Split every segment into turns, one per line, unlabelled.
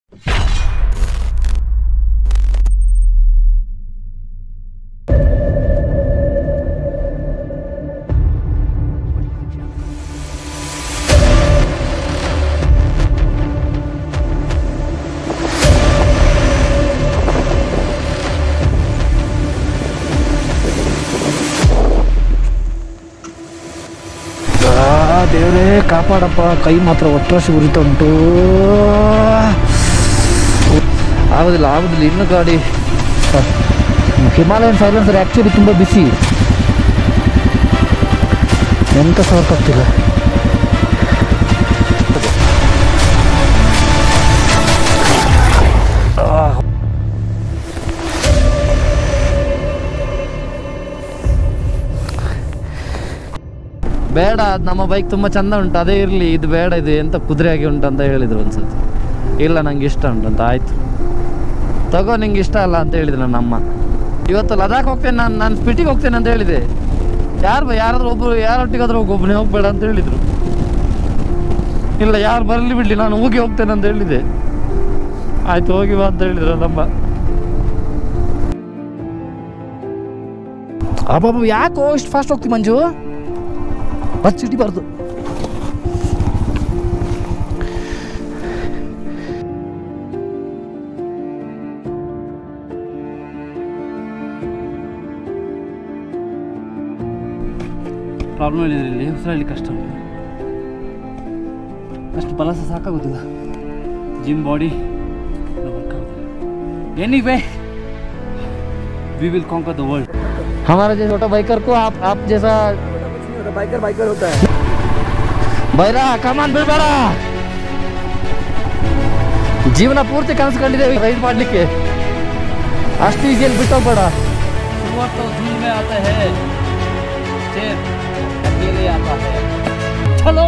ಆ ದೇವರೇ ಕಾಪಾಡಪ್ಪ ಕೈ ಮಾತ್ರ ಒಟ್ಟರಷ್ಟು ಉರಿತಾ ಉಂಟು ಆಗೋದಿಲ್ಲ ಆಗೋದಿಲ್ಲ ಇನ್ನು ಗಾಡಿ ಹಿಮಾಲಯನ್ ಸೈಲೆನ್ಸರ್ ಆ್ಯಕ್ಚುಲಿ ತುಂಬ ಬಿಸಿ ಎಂತ ಸಾಕಾಗ್ತಿಲ್ಲ ಬೇಡ ಅದ್ ನಮ್ಮ ಬೈಕ್ ತುಂಬ ಚಂದ ಉಂಟು ಅದೇ ಇರಲಿ ಇದು ಬೇಡ ಇದು ಎಂತ ಕುದುರೆಯಾಗಿ ಉಂಟು ಅಂತ ಹೇಳಿದ್ರು ಒಂದ್ಸತಿ ಇಲ್ಲ ನಂಗೆ ಇಷ್ಟ ಉಂಟು ಅಂತ ಆಯ್ತು ತಗೋ ನಿಂಗೆ ಇಷ್ಟ ಅಲ್ಲ ಅಂತ ಹೇಳಿದ್ರು ನನ್ನ ಅಮ್ಮ ಇವತ್ತು ಲದಾಖ್ ಹೋಗ್ತೇನೆ ನಾನು ನಾನು ಸ್ಪಿಟಿಗೆ ಹೋಗ್ತೇನೆ ಅಂತ ಹೇಳಿದೆ ಯಾರು ಯಾರಾದ್ರೂ ಒಬ್ಬರು ಯಾರೊಟ್ಟಿಗಾದ್ರೂ ಹೋಗಿ ಒಬ್ಬನೇ ಹೋಗ್ಬೇಡ ಅಂತ ಹೇಳಿದ್ರು ಇಲ್ಲ ಯಾರು ಬರಲಿ ಬಿಡಲಿ ನಾನು ಹೋಗಿ ಹೋಗ್ತೇನೆ ಅಂತ ಹೇಳಿದೆ ಆಯ್ತು ಹೋಗಿ ಬಾ ಅಂತ ಹೇಳಿದ್ರು ನಮ್ಮಮ್ಮ ಅಬ್ಬಬ್ಬ ಯಾಕೋ ಇಷ್ಟು ಫಾಸ್ಟ್ ಹೋಗ್ತಿ ಮಂಜು ಬಸ್ ಸಿಡಿಬಾರ್ದು
ಪ್ರಾಬ್ಲಮ್ ಹೇಳಿದ್ರೆ ಇಲ್ಲಿ ಉಸಿರಾಡಲಿ ಕಷ್ಟ ಅಷ್ಟು ಬಲ ಸಹ ಸಾಕಾಗೋದಿಲ್ಲ gym body anyway we will conquer the world
हमारा जैसे छोटा बाइकर को आप आप जैसा
बाइकर बाइकर होता है
ಬೈರಾ ಕಮಾನ್ ಬಿಡ್ಬೇಡ ಜೀವನ ಪೂರ್ತಿ ಕನಸ್ಕೊಂಡಿದ್ದೇವೆ ರೈಡ್ ಮಾಡ್ಲಿಕ್ಕೆ ಅಷ್ಟು ಈಸಿಯಲ್ಲಿ ಬಿಟ್ಟೋಗ್ಬೇಡ
सुअर तो झुंड में आता है शेर अकेले आता है चलो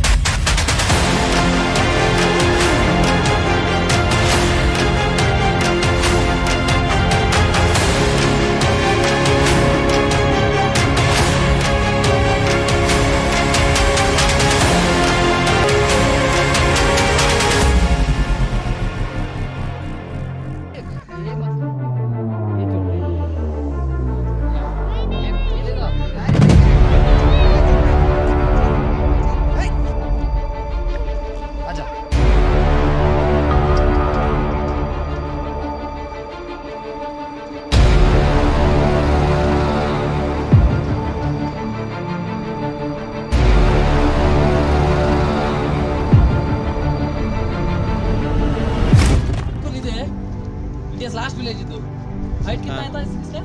ಇದೆ ಇಂಡಿಯಾಸ್ ಲಾಸ್ಟ್ ವಿಲೇಜ್ ಇದು ಹೈಟ್ ಕಿतना आता है इसका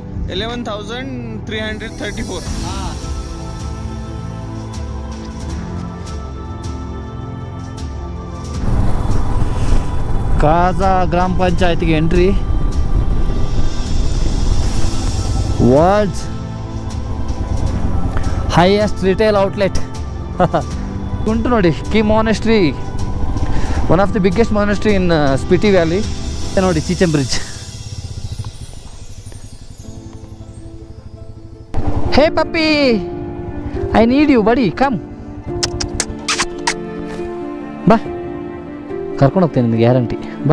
11,334.
हाँ
ಕಾಜಾ ಗ್ರಾಮ ಪಂಚಾಯತ್ಗೆ entry world's highest retail outlet ಉಂಟು ನೋಡಿ Key monastery one of the biggest monastery in Spiti valley ನೋಡಿ Chicham bridge hey puppy I need you buddy come ಬಾ ಕರ್ಕೊಂಡು ಹೋಗ್ತೇನೆ ನಿಮಗೆ ಗ್ಯಾರಂಟಿ ಬಾ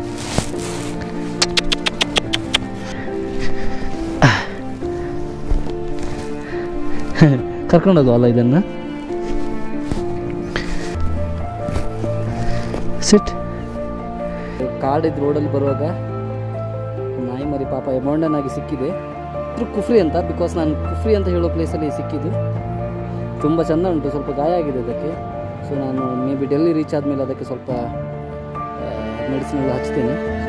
ಕರ್ಕೊಂಡು ಹೋಗುವಲ್ಲ ಇದನ್ನು ಸಿಟ್ ಕಾಡಿದ ರೋಡಲ್ಲಿ ಬರುವಾಗ ನಾಯಿ ಮರಿ ಪಾಪ ಎಮೌಂಡನ್ ಆಗಿ ಸಿಕ್ಕಿದೆ ಇದ್ರ ಕುಫ್ರಿ ಅಂತ ಬಿಕಾಸ್ ನಾನು ಕುಫ್ರಿ ಅಂತ ಹೇಳೋ ಪ್ಲೇಸಲ್ಲಿ ಸಿಕ್ಕಿದ್ದು ತುಂಬ ಚೆಂದ ಉಂಟು ಸ್ವಲ್ಪ ಗಾಯ ಆಗಿದೆ ಅದಕ್ಕೆ ಸೊ ನಾನು ಮೇ ಬಿ ಡೆಲ್ಲಿ ರೀಚ್ ಆದಮೇಲೆ ಅದಕ್ಕೆ ಸ್ವಲ್ಪ ಮೆಡಿಸಿನ್ ಎಲ್ಲ ಹಚ್ತೇನೆ ಸೊ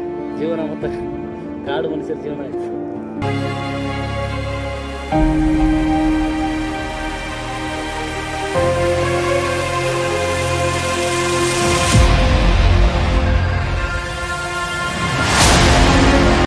ಜೀವನ ಮತ್ತು ಕಾಡು ಮನುಷ್ಯರ ಜೀವನ ಆಯ್ತು